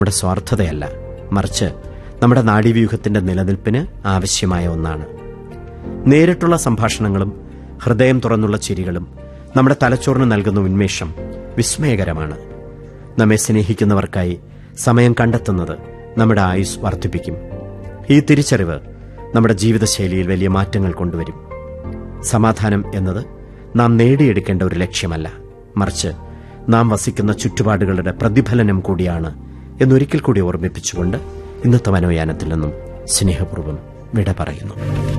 നമ്മുടെ സ്വാർത്ഥതയല്ല മറിച്ച് നമ്മുടെ നാഡീവ്യൂഹത്തിന്റെ നിലനിൽപ്പിന് ആവശ്യമായ ഒന്നാണ് നേരിട്ടുള്ള സംഭാഷണങ്ങളും ഹൃദയം തുറന്നുള്ള ചിരികളും നമ്മുടെ തലച്ചോറിന് നൽകുന്ന ഉന്മേഷം വിസ്മയകരമാണ് നമ്മെ സ്നേഹിക്കുന്നവർക്കായി സമയം കണ്ടെത്തുന്നത് നമ്മുടെ ആയുസ് വർദ്ധിപ്പിക്കും ഈ തിരിച്ചറിവ് നമ്മുടെ ജീവിതശൈലിയിൽ വലിയ മാറ്റങ്ങൾ കൊണ്ടുവരും സമാധാനം എന്നത് നാം നേടിയെടുക്കേണ്ട ഒരു ലക്ഷ്യമല്ല മറിച്ച് നാം വസിക്കുന്ന ചുറ്റുപാടുകളുടെ പ്രതിഫലനം കൂടിയാണ് എന്നൊരിക്കൽ കൂടി ഓർമ്മിപ്പിച്ചുകൊണ്ട് ഇന്നത്തെ മനോയാനത്തിൽ നിന്നും സ്നേഹപൂർവ്വം വിട പറയുന്നു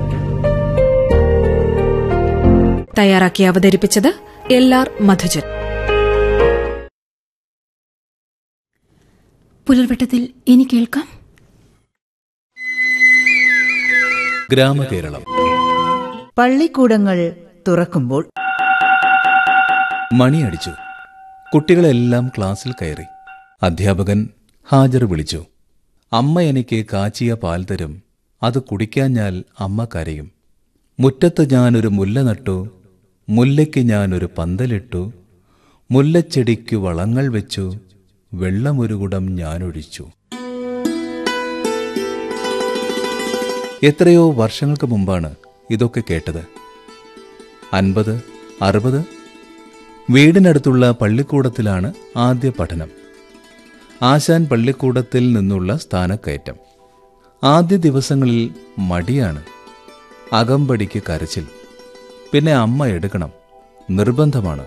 തയ്യാറാക്കി അവതരിപ്പിച്ചത് എൽ ആർ മധുജൻ പുലർവട്ടത്തിൽ ഇനി കേൾക്കാം ഗ്രാമകേരളം പള്ളിക്കൂടങ്ങൾ തുറക്കുമ്പോൾ മണിയടിച്ചു കുട്ടികളെല്ലാം ക്ലാസ്സിൽ കയറി അധ്യാപകൻ ഹാജർ വിളിച്ചു അമ്മ എനിക്ക് കാച്ചിയ പാൽ തരും അത് കുടിക്കാഞ്ഞാൽ അമ്മ കരയും മുറ്റത്ത് ഞാനൊരു മുല്ല നട്ടു മുല്ലയ്ക്ക് ഞാനൊരു പന്തലിട്ടു മുല്ലച്ചെടിക്കു വളങ്ങൾ വെച്ചു വെള്ളമൊരു കുടം ഞാനൊഴിച്ചു എത്രയോ വർഷങ്ങൾക്ക് മുമ്പാണ് ഇതൊക്കെ കേട്ടത് അൻപത് അറുപത് വീടിനടുത്തുള്ള പള്ളിക്കൂടത്തിലാണ് ആദ്യ പഠനം ആശാൻ പള്ളിക്കൂടത്തിൽ നിന്നുള്ള സ്ഥാനക്കയറ്റം ആദ്യ ദിവസങ്ങളിൽ മടിയാണ് അകമ്പടിക്ക് കരച്ചിൽ പിന്നെ അമ്മ എടുക്കണം നിർബന്ധമാണ്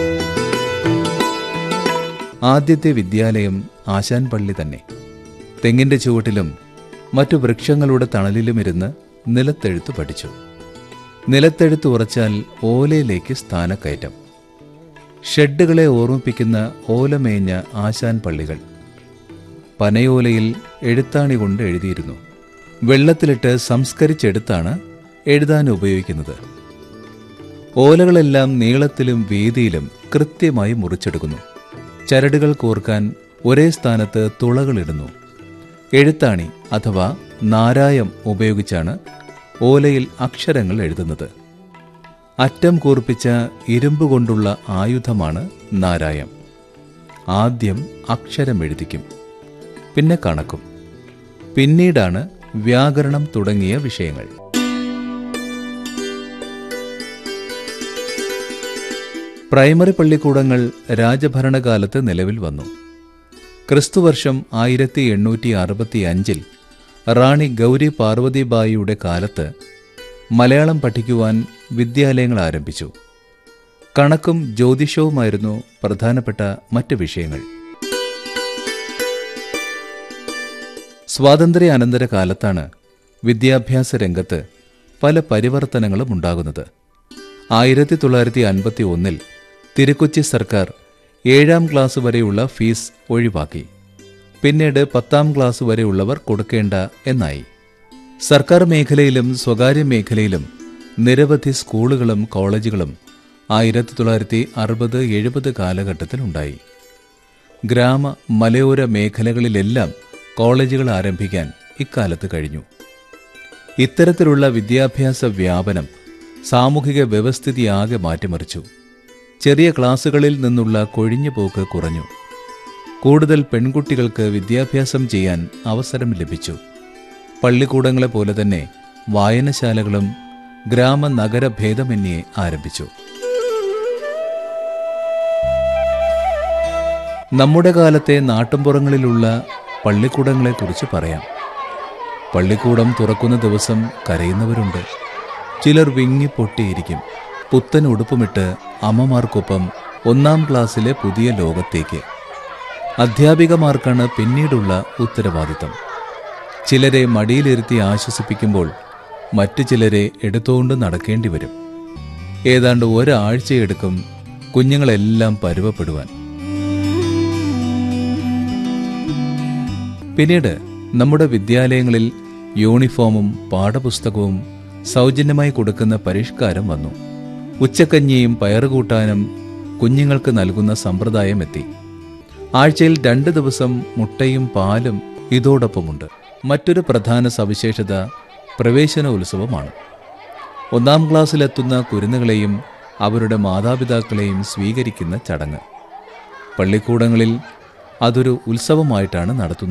ആദ്യത്തെ വിദ്യാലയം ആശാൻ പള്ളി തന്നെ തെങ്ങിന്റെ ചുവട്ടിലും മറ്റു വൃക്ഷങ്ങളുടെ തണലിലുമിരുന്ന് നിലത്തെഴുത്ത് പഠിച്ചു നിലത്തെഴുത്ത് ഉറച്ചാൽ ഓലയിലേക്ക് സ്ഥാനക്കയറ്റം ഷെഡുകളെ ഓർമ്മിപ്പിക്കുന്ന ഓലമേഞ്ഞ ആശാൻ പള്ളികൾ പനയോലയിൽ എഴുത്താണി കൊണ്ട് എഴുതിയിരുന്നു വെള്ളത്തിലിട്ട് സംസ്കരിച്ചെടുത്താണ് എഴുതാൻ ഉപയോഗിക്കുന്നത് ഓലകളെല്ലാം നീളത്തിലും വീതിയിലും കൃത്യമായി മുറിച്ചെടുക്കുന്നു ചരടുകൾ കോർക്കാൻ ഒരേ സ്ഥാനത്ത് തുളകളിടുന്നു എഴുത്താണി അഥവാ നാരായം ഉപയോഗിച്ചാണ് ഓലയിൽ അക്ഷരങ്ങൾ എഴുതുന്നത് അറ്റം കൂർപ്പിച്ച ഇരുമ്പ് കൊണ്ടുള്ള ആയുധമാണ് നാരായം ആദ്യം അക്ഷരം എഴുതിക്കും പിന്നെ കണക്കും പിന്നീടാണ് വ്യാകരണം തുടങ്ങിയ വിഷയങ്ങൾ പ്രൈമറി പള്ളിക്കൂടങ്ങൾ രാജഭരണകാലത്ത് നിലവിൽ വന്നു ക്രിസ്തുവർഷം ആയിരത്തി എണ്ണൂറ്റി അറുപത്തി അഞ്ചിൽ റാണി ഗൗരി പാർവതിബായിയുടെ കാലത്ത് മലയാളം പഠിക്കുവാൻ വിദ്യാലയങ്ങൾ ആരംഭിച്ചു കണക്കും ജ്യോതിഷവുമായിരുന്നു പ്രധാനപ്പെട്ട മറ്റ് വിഷയങ്ങൾ സ്വാതന്ത്ര്യാനന്തര കാലത്താണ് വിദ്യാഭ്യാസ രംഗത്ത് പല പരിവർത്തനങ്ങളും ഉണ്ടാകുന്നത് ആയിരത്തി തൊള്ളായിരത്തി അൻപത്തി ഒന്നിൽ തിരുക്കൊച്ചി സർക്കാർ ഏഴാം ക്ലാസ് വരെയുള്ള ഫീസ് ഒഴിവാക്കി പിന്നീട് പത്താം ക്ലാസ് വരെയുള്ളവർ കൊടുക്കേണ്ട എന്നായി സർക്കാർ മേഖലയിലും സ്വകാര്യ മേഖലയിലും നിരവധി സ്കൂളുകളും കോളേജുകളും ആയിരത്തി തൊള്ളായിരത്തി അറുപത് എഴുപത് കാലഘട്ടത്തിലുണ്ടായി ഗ്രാമ മലയോര മേഖലകളിലെല്ലാം കോളേജുകൾ ആരംഭിക്കാൻ ഇക്കാലത്ത് കഴിഞ്ഞു ഇത്തരത്തിലുള്ള വിദ്യാഭ്യാസ വ്യാപനം സാമൂഹിക വ്യവസ്ഥിതിയാകെ മാറ്റിമറിച്ചു ചെറിയ ക്ലാസുകളിൽ നിന്നുള്ള കൊഴിഞ്ഞുപോക്ക് കുറഞ്ഞു കൂടുതൽ പെൺകുട്ടികൾക്ക് വിദ്യാഭ്യാസം ചെയ്യാൻ അവസരം ലഭിച്ചു പള്ളിക്കൂടങ്ങളെ പോലെ തന്നെ വായനശാലകളും ഗ്രാമ നഗര ഭേദമന്യേ ആരംഭിച്ചു നമ്മുടെ കാലത്തെ നാട്ടുംപുറങ്ങളിലുള്ള പള്ളിക്കൂടങ്ങളെക്കുറിച്ച് പറയാം പള്ളിക്കൂടം തുറക്കുന്ന ദിവസം കരയുന്നവരുണ്ട് ചിലർ വിങ്ങിപ്പൊട്ടിയിരിക്കും പുത്തൻ ഉടുപ്പുമിട്ട് അമ്മമാർക്കൊപ്പം ഒന്നാം ക്ലാസ്സിലെ പുതിയ ലോകത്തേക്ക് അധ്യാപികമാർക്കാണ് പിന്നീടുള്ള ഉത്തരവാദിത്തം ചിലരെ മടിയിലിരുത്തി ആശ്വസിപ്പിക്കുമ്പോൾ മറ്റു ചിലരെ എടുത്തുകൊണ്ട് നടക്കേണ്ടി വരും ഏതാണ്ട് ഒരാഴ്ചയെടുക്കും കുഞ്ഞുങ്ങളെല്ലാം പരുവപ്പെടുവാൻ പിന്നീട് നമ്മുടെ വിദ്യാലയങ്ങളിൽ യൂണിഫോമും പാഠപുസ്തകവും സൗജന്യമായി കൊടുക്കുന്ന പരിഷ്കാരം വന്നു ഉച്ചക്കഞ്ഞിയും പയറുകൂട്ടാനും കുഞ്ഞുങ്ങൾക്ക് നൽകുന്ന സമ്പ്രദായം എത്തി ആഴ്ചയിൽ രണ്ട് ദിവസം മുട്ടയും പാലും ഇതോടൊപ്പമുണ്ട് മറ്റൊരു പ്രധാന സവിശേഷത പ്രവേശന ഉത്സവമാണ് ഒന്നാം ക്ലാസ്സിലെത്തുന്ന കുരുന്നുകളെയും അവരുടെ മാതാപിതാക്കളെയും സ്വീകരിക്കുന്ന ചടങ്ങ് പള്ളിക്കൂടങ്ങളിൽ അതൊരു ഉത്സവമായിട്ടാണ് നടത്തുന്നത്